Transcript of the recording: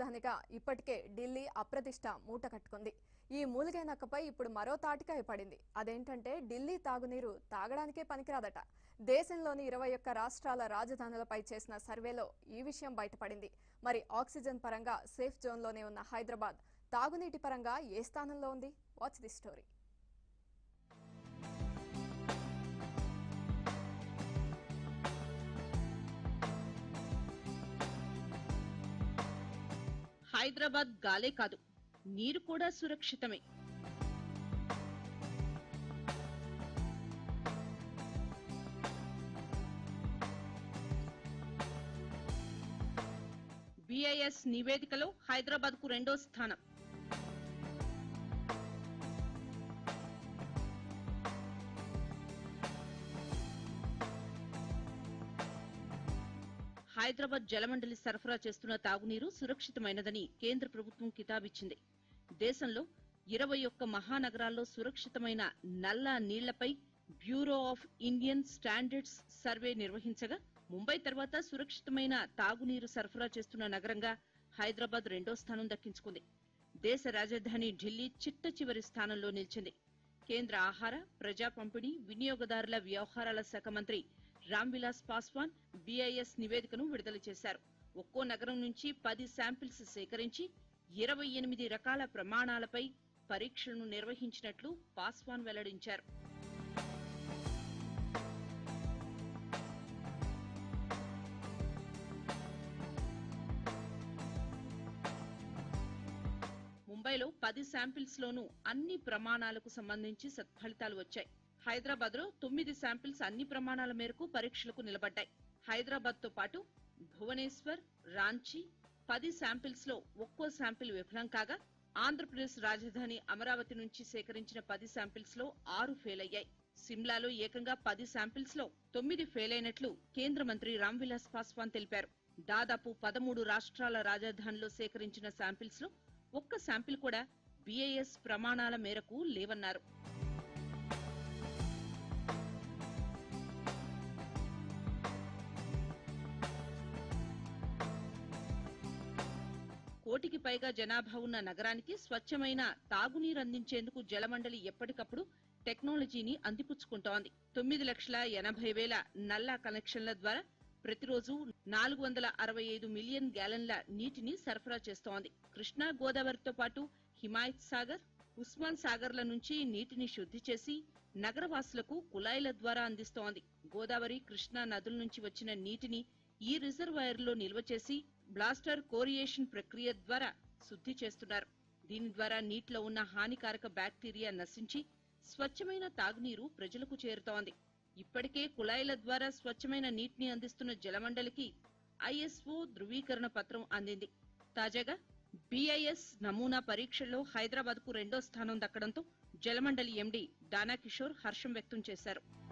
రాజధానిగా ఇప్పటికే ఢిల్లీ అప్రతిష్ట మూట కట్టుకుంది ఈ మూలిగే నక్కపై ఇప్పుడు మరో తాటికాయ పడింది అదేంటంటే ఢిల్లీ తాగునీరు తాగడానికే పనికిరాదట దేశంలోని ఇరవై ఒక్క రాష్ట్రాల రాజధానులపై చేసిన సర్వేలో ఈ విషయం బయటపడింది మరి ఆక్సిజన్ పరంగా సేఫ్ జోన్లోనే ఉన్న హైదరాబాద్ తాగునీటి పరంగా ఏ స్థానంలో ఉంది వాచ్ ది స్టోరీ హైదరాబాద్ గాలే కాదు నీరు కూడా సురక్షితమే బిఐఎస్ నివేదికలో హైదరాబాద్ కు రెండో స్థానం హైదరాబాద్ జలమండలి సరఫరా చేస్తున్న తాగునీరు సురక్షితమైనదని కేంద్ర ప్రభుత్వం కితాబిచ్చింది దేశంలో ఇరవై ఒక్క మహానగరాల్లో సురక్షితమైన నల్ల నీళ్లపై Bureau of Indian Standards survey నిర్వహించగా ముంబై తర్వాత సురక్షితమైన తాగునీరు సరఫరా చేస్తున్న నగరంగా హైదరాబాద్ రెండో స్థానం దక్కించుకుంది దేశ రాజధాని ఢిల్లీ చిట్ట చివరి స్థానంలో నిలిచింది కేంద్ర ఆహార ప్రజా పంపిణీ వినియోగదారుల వ్యవహారాల శాఖ మంత్రి రామ్ విలాస్ పాస్వాన్ బీఐఎస్ నివేదికను విడుదల చేశారు ఒక్కో నగరం నుంచి పది శాంపిల్స్ సేకరించి ఇరవై ఎనిమిది రకాల ప్రమాణాలపై పరీక్షలను నిర్వహించినట్లు పాస్వాన్ వెల్లడించారు ముంబైలో పది శాంపిల్స్ లోనూ అన్ని ప్రమాణాలకు సంబంధించి సత్ఫలితాలు వచ్చాయి హైదరాబాద్ లో తొమ్మిది శాంపిల్స్ అన్ని ప్రమాణాల మేరకు పరీక్షలకు నిలబడ్డాయి హైదరాబాద్ తో పాటు భువనేశ్వర్ రాంచీ పది శాంపిల్స్ లో ఒక్కో శాంపిల్ విఫలం కాగా ఆంధ్రప్రదేశ్ రాజధాని అమరావతి నుంచి సేకరించిన పది శాంపిల్స్ లో ఆరు ఫెయిల్ అయ్యాయి సిమ్లాలో ఏకంగా పది శాంపిల్స్ లో తొమ్మిది ఫెయిల్ అయినట్లు కేంద్ర మంత్రి రామ్ విలాస్ పాస్వాన్ తెలిపారు దాదాపు పదమూడు రాష్ట్రాల రాజధానిలో సేకరించిన శాంపిల్స్ లో ఒక్క శాంపిల్ కూడా బీఐఎస్ ప్రమాణాల మేరకు లేవన్నారు కోటికి పైగా జనాభా ఉన్న నగరానికి స్వచ్ఛమైన తాగునీరు అందించేందుకు జలమండలి ఎప్పటికప్పుడు టెక్నాలజీని అందిపుచ్చుకుంటోంది తొమ్మిది లక్షల ఎనభై వేల నల్లా కనెక్షన్ల ద్వారా ప్రతిరోజు నాలుగు వందల అరవై ఐదు మిలియన్ గ్యాలన్ల నీటిని సరఫరా చేస్తోంది కృష్ణా గోదావరితో పాటు హిమాయత్ సాగర్ ఉస్మాన్ సాగర్ల నుంచి నీటిని శుద్ధి చేసి నగరవాసులకు కుళాయిల ద్వారా అందిస్తోంది గోదావరి కృష్ణా నదుల నుంచి వచ్చిన నీటిని ఈ రిజర్వాయర్లో నిల్వ చేసి బ్లాస్టర్ కోరియేషన్ ప్రక్రియ ద్వారా శుద్ధి చేస్తున్నారు దీని ద్వారా నీటిలో ఉన్న హానికారక బ్యాక్టీరియా నశించి స్వచ్ఛమైన తాగునీరు ప్రజలకు చేరుతోంది ఇప్పటికే కుళాయిల ద్వారా స్వచ్ఛమైన నీటిని అందిస్తున్న జలమండలికి ఐఎస్ఓ ధృవీకరణ పత్రం అందింది తాజాగా బీఐఎస్ నమూనా పరీక్షల్లో హైదరాబాద్ కు రెండో స్థానం దక్కడంతో జలమండలి ఎండీ దానా కిషోర్ హర్షం వ్యక్తం చేశారు